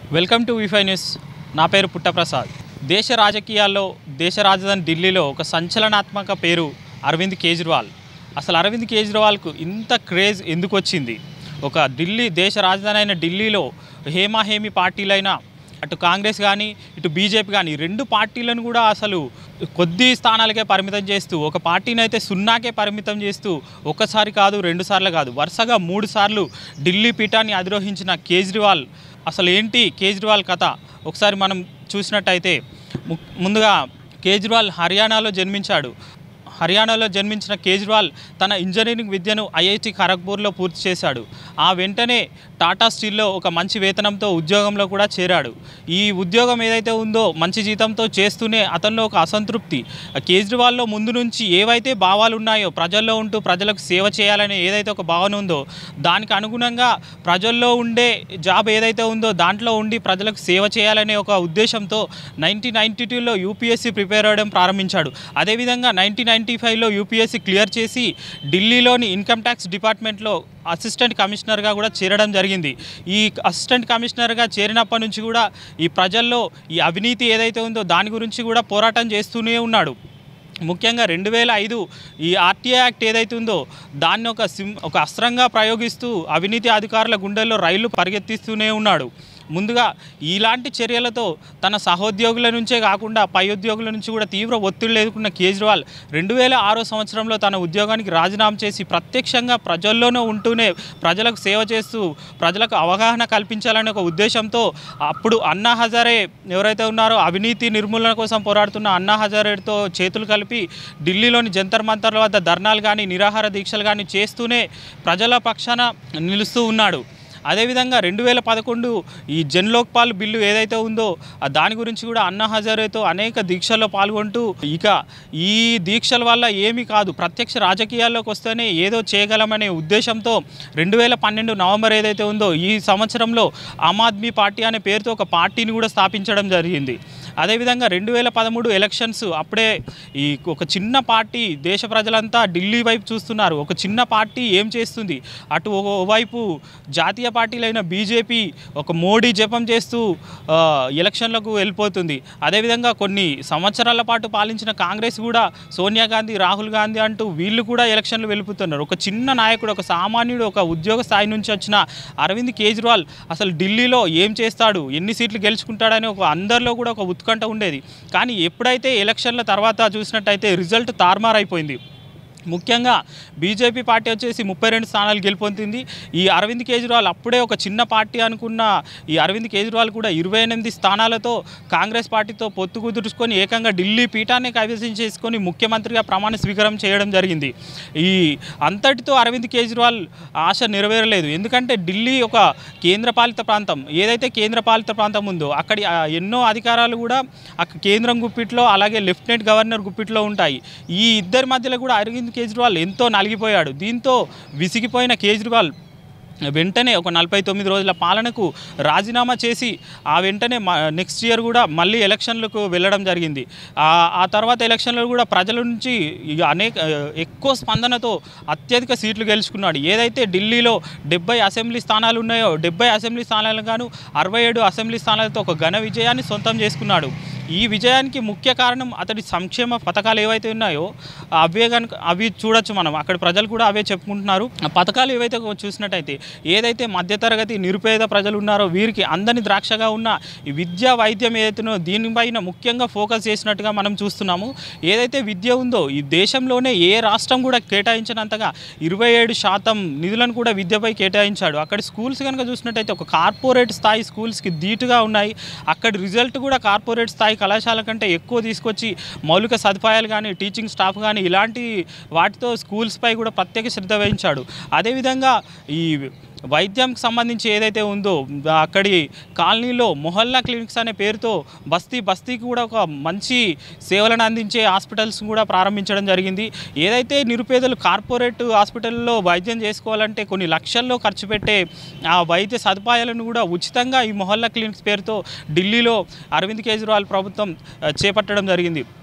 welcome to Wi-Fi news నా పేరు పుట్టప్రసాద్ దేశ రాజకీయాల్లో దేశ రాజధాని ఢిల్లీలో ఒక సంచలనాత్మక పేరు అరవింద్ కేజ్రీవాల్ అసలు అరవింద్ కేజ్రీవాల్కు ఇంత క్రేజ్ ఎందుకు వచ్చింది ఒక ఢిల్లీ దేశ రాజధాని అయిన ఢిల్లీలో హేమాహేమి పార్టీలైన అటు కాంగ్రెస్ కానీ ఇటు బీజేపీ కానీ రెండు పార్టీలను కూడా అసలు కొద్ది స్థానాలకే పరిమితం చేస్తూ ఒక పార్టీని అయితే సున్నాకే పరిమితం చేస్తూ ఒక్కసారి కాదు రెండు సార్లు కాదు వరుసగా మూడు సార్లు ఢిల్లీ పీఠాన్ని అధిరోహించిన కేజ్రీవాల్ అసలు ఏంటి కేజ్రీవాల్ కథ ఒకసారి మనం చూసినట్టయితే ము- ముందుగా కేజ్రీవాల్ హర్యానాలో జన్మించాడు హర్యానాలో జన్మించిన కేజ్రీవాల్ తన ఇంజనీరింగ్ విద్యను ఐఐటి ఖరగ్పూర్లో పూర్తి చేశాడు ఆ వెంటనే టాటా స్టీల్లో ఒక మంచి వేతనంతో ఉద్యోగంలో కూడా చేరాడు ఈ ఉద్యోగం ఏదైతే ఉందో మంచి జీతంతో చేస్తూనే అతనిలో ఒక అసంతృప్తి కేజ్రీవాల్లో ముందు నుంచి ఏవైతే భావాలు ఉన్నాయో ప్రజల్లో ఉంటూ ప్రజలకు సేవ చేయాలనే ఏదైతే ఒక భావన ఉందో దానికి అనుగుణంగా ప్రజల్లో ఉండే జాబ్ ఏదైతే ఉందో దాంట్లో ఉండి ప్రజలకు సేవ చేయాలనే ఒక ఉద్దేశంతో నైన్టీన్ నైన్టీ టూలో యూపీఎస్సీ ప్రిపేర్ అవ్వడం ప్రారంభించాడు అదేవిధంగా నైన్టీన్ నైన్టీ ఫైవ్లో యూపీఎస్సీ క్లియర్ చేసి ఢిల్లీలోని ఇన్కమ్ ట్యాక్స్ డిపార్ట్మెంట్లో అసిస్టెంట్ కమిషనర్గా కూడా చేరడం జరిగింది ఈ అసిస్టెంట్ కమిషనర్గా చేరినప్పటి నుంచి కూడా ఈ ప్రజల్లో ఈ అవినీతి ఏదైతే ఉందో దాని గురించి కూడా పోరాటం చేస్తూనే ఉన్నాడు ముఖ్యంగా రెండు వేల ఐదు ఈ ఆర్టీఐ యాక్ట్ ఏదైతే ఉందో దాన్ని ఒక సిం ఒక అస్త్రంగా ప్రయోగిస్తూ అవినీతి అధికారుల గుండెల్లో రైళ్లు పరిగెత్తిస్తూనే ఉన్నాడు ముందుగా ఇలాంటి చర్యలతో తన సహోద్యోగుల నుంచే కాకుండా పై ఉద్యోగుల నుంచి కూడా తీవ్ర ఒత్తిళ్లు ఎదుర్కొన్న కేజ్రీవాల్ రెండు వేల ఆరో సంవత్సరంలో తన ఉద్యోగానికి రాజీనామా చేసి ప్రత్యక్షంగా ప్రజల్లోనే ఉంటూనే ప్రజలకు సేవ చేస్తూ ప్రజలకు అవగాహన కల్పించాలనే ఒక ఉద్దేశంతో అప్పుడు అన్నా హజారే ఎవరైతే ఉన్నారో అవినీతి నిర్మూలన కోసం పోరాడుతున్న అన్నా హజారేతో చేతులు కలిపి ఢిల్లీలోని జంతర్ మంతర్ల వద్ద ధర్నాలు కానీ నిరాహార దీక్షలు కానీ చేస్తూనే ప్రజల పక్షాన నిలుస్తూ ఉన్నాడు అదేవిధంగా రెండు వేల పదకొండు ఈ జన్ లోక్పాల్ బిల్లు ఏదైతే ఉందో ఆ దాని గురించి కూడా అన్నా హజారేతో అనేక దీక్షల్లో పాల్గొంటూ ఇక ఈ దీక్షల వల్ల ఏమీ కాదు ప్రత్యక్ష రాజకీయాల్లోకి వస్తేనే ఏదో చేయగలమనే ఉద్దేశంతో రెండు వేల పన్నెండు నవంబర్ ఏదైతే ఉందో ఈ సంవత్సరంలో ఆమ్ ఆద్మీ పార్టీ అనే పేరుతో ఒక పార్టీని కూడా స్థాపించడం జరిగింది అదేవిధంగా రెండు వేల పదమూడు ఎలక్షన్స్ అప్పుడే ఈ ఒక చిన్న పార్టీ దేశ ప్రజలంతా ఢిల్లీ వైపు చూస్తున్నారు ఒక చిన్న పార్టీ ఏం చేస్తుంది అటు ఓ- ఓవైపు జాతీయ పార్టీలైన బీజేపీ ఒక మోడీ జపం చేస్తూ ఆ, ఎలక్షన్లకు వెళ్ళిపోతుంది అదేవిధంగా కొన్ని సంవత్సరాల పాటు పాలించిన కాంగ్రెస్ కూడా సోనియా గాంధీ రాహుల్ గాంధీ అంటూ వీళ్ళు కూడా ఎలక్షన్లు వెళ్ళిపోతున్నారు ఒక చిన్న నాయకుడు ఒక సామాన్యుడు ఒక ఉద్యోగ స్థాయి నుంచి వచ్చిన అరవింద్ కేజ్రీవాల్ అసలు ఢిల్లీలో ఏం చేస్తాడు ఎన్ని సీట్లు గెలుచుకుంటాడని ఒక అందరిలో కూడా ఒక ఉత్కంఠ ఉండేది కానీ ఎప్పుడైతే ఎలక్షన్ల తర్వాత చూసినట్టయితే రిజల్ట్ తారుమారైపోయింది ముఖ్యంగా బీజేపీ పార్టీ వచ్చేసి ముప్పై రెండు స్థానాలు గెలుపొందింది ఈ అరవింద్ కేజ్రీవాల్ అప్పుడే ఒక చిన్న పార్టీ అనుకున్న ఈ అరవింద్ కేజ్రీవాల్ కూడా ఇరవై ఎనిమిది స్థానాలతో కాంగ్రెస్ పార్టీతో పొత్తు కుదుర్చుకొని ఏకంగా ఢిల్లీ పీఠాన్ని కైవసం చేసుకొని ముఖ్యమంత్రిగా ప్రమాణ స్వీకారం చేయడం జరిగింది ఈ అంతటితో అరవింద్ కేజ్రీవాల్ ఆశ నెరవేరలేదు ఎందుకంటే ఢిల్లీ ఒక కేంద్రపాలిత ప్రాంతం ఏదైతే కేంద్రపాలిత ప్రాంతం ఉందో అక్కడి ఆ, ఎన్నో అధికారాలు కూడా అక్క కేంద్రం గుప్పిట్లో అలాగే లెఫ్టినెంట్ గవర్నర్ గుప్పిట్లో ఉంటాయి ఈ ఇద్దరి మధ్యలో కూడా అరవింద్ కేజ్రీవాల్ ఎంతో నలిగిపోయాడు దీంతో విసిగిపోయిన కేజ్రీవాల్ వెంటనే ఒక నలభై తొమ్మిది రోజుల పాలనకు రాజీనామా చేసి ఆ వెంటనే నెక్స్ట్ ఇయర్ కూడా మళ్ళీ ఎలక్షన్లకు వెళ్ళడం జరిగింది ఆ ఆ తర్వాత ఎలక్షన్లో కూడా ప్రజల నుంచి ఇక అనేక ఎక్కువ స్పందనతో అత్యధిక సీట్లు గెలుచుకున్నాడు ఏదైతే ఢిల్లీలో డెబ్బై అసెంబ్లీ స్థానాలు ఉన్నాయో డెబ్బై అసెంబ్లీ స్థానాలు గాను అరవై ఏడు అసెంబ్లీ స్థానాలతో ఒక ఘన విజయాన్ని సొంతం చేసుకున్నాడు ఈ విజయానికి ముఖ్య కారణం అతడి సంక్షేమ పథకాలు ఏవైతే ఉన్నాయో అవే కనుక అవి చూడొచ్చు మనం అక్కడ ప్రజలు కూడా అవే చెప్పుకుంటున్నారు ఆ పథకాలు ఏవైతే చూసినట్టయితే ఏదైతే మధ్యతరగతి నిరుపేద ప్రజలు ఉన్నారో వీరికి అందని ద్రాక్షగా ఉన్న ఈ విద్య వైద్యం ఏదైతేనో దీనిపైన ముఖ్యంగా ఫోకస్ చేసినట్టుగా మనం చూస్తున్నాము ఏదైతే విద్య ఉందో ఈ దేశంలోనే ఏ రాష్ట్రం కూడా కేటాయించినంతగా ఇరవై ఏడు శాతం నిధులను కూడా విద్యపై కేటాయించాడు అక్కడ స్కూల్స్ కనుక చూసినట్టయితే ఒక కార్పొరేట్ స్థాయి స్కూల్స్కి ధీటుగా ఉన్నాయి అక్కడి రిజల్ట్ కూడా కార్పొరేట్ స్థాయి కళాశాల కంటే ఎక్కువ తీసుకొచ్చి మౌలిక సదుపాయాలు కానీ టీచింగ్ స్టాఫ్ కానీ ఇలాంటి వాటితో స్కూల్స్పై కూడా ప్రత్యేక శ్రద్ధ వహించాడు అదేవిధంగా ఈ వైద్యంకి సంబంధించి ఏదైతే ఉందో అక్కడి కాలనీలో మొహల్లా క్లినిక్స్ అనే పేరుతో బస్తీ బస్తీకి కూడా ఒక మంచి సేవలను అందించే హాస్పిటల్స్ కూడా ప్రారంభించడం జరిగింది ఏదైతే నిరుపేదలు కార్పొరేట్ హాస్పిటల్లో వైద్యం చేసుకోవాలంటే కొన్ని లక్షల్లో ఖర్చు పెట్టే ఆ వైద్య సదుపాయాలను కూడా ఉచితంగా ఈ మొహల్లా క్లినిక్స్ పేరుతో ఢిల్లీలో అరవింద్ కేజ్రీవాల్ ప్రభుత్వం ఆ, చేపట్టడం జరిగింది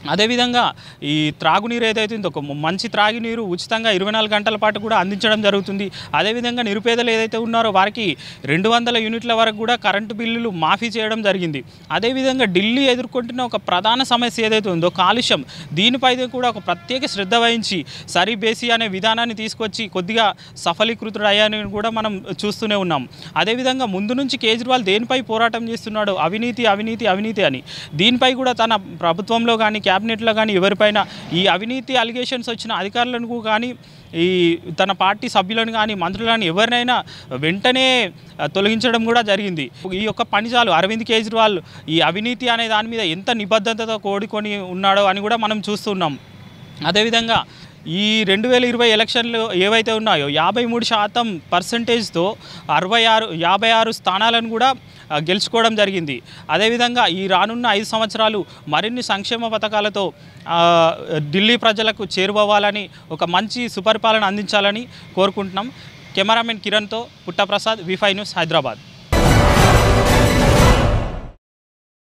అదేవిధంగా ఈ త్రాగునీరు ఏదైతే ఉందో ఒక మంచి త్రాగునీరు ఉచితంగా ఇరవై నాలుగు గంటల పాటు కూడా అందించడం జరుగుతుంది అదేవిధంగా నిరుపేదలు ఏదైతే ఉన్నారో వారికి రెండు వందల యూనిట్ల వరకు కూడా కరెంటు బిల్లులు మాఫీ చేయడం జరిగింది అదేవిధంగా ఢిల్లీ ఎదుర్కొంటున్న ఒక ప్రధాన సమస్య ఏదైతే ఉందో కాలుష్యం దీనిపై కూడా ఒక ప్రత్యేక శ్రద్ధ వహించి సరి బేసి అనే విధానాన్ని తీసుకొచ్చి కొద్దిగా సఫలీకృతుడయ్యాని కూడా మనం చూస్తూనే ఉన్నాం అదేవిధంగా ముందు నుంచి కేజ్రీవాల్ దేనిపై పోరాటం చేస్తున్నాడో అవినీతి అవినీతి అవినీతి అని దీనిపై కూడా తన ప్రభుత్వంలో కానీ క్యాబినెట్లో కానీ ఎవరిపైన ఈ అవినీతి అలిగేషన్స్ వచ్చిన అధికారులను కానీ ఈ తన పార్టీ సభ్యులను కానీ మంత్రులను ఎవరినైనా వెంటనే ఆ, తొలగించడం కూడా జరిగింది ఈ యొక్క పని చాలు అరవింద్ కేజ్రీవాల్ ఈ అవినీతి అనే దాని మీద ఎంత నిబద్ధతతో కోడుకొని ఉన్నాడో అని కూడా మనం చూస్తున్నాం అదేవిధంగా ఈ రెండు వేల ఇరవై ఎలక్షన్లు ఏవైతే ఉన్నాయో యాభై మూడు శాతం పర్సంటేజ్తో అరవై ఆరు యాభై ఆరు స్థానాలను కూడా ఆ, గెలుచుకోవడం జరిగింది అదేవిధంగా ఈ రానున్న ఐదు సంవత్సరాలు మరిన్ని సంక్షేమ పథకాలతో ఆ, ఢిల్లీ ప్రజలకు చేరువవ్వాలని ఒక మంచి సుపరిపాలన అందించాలని కోరుకుంటున్నాం కెమెరామెన్ కిరణ్తో Puttaprasad V five news Hyderabad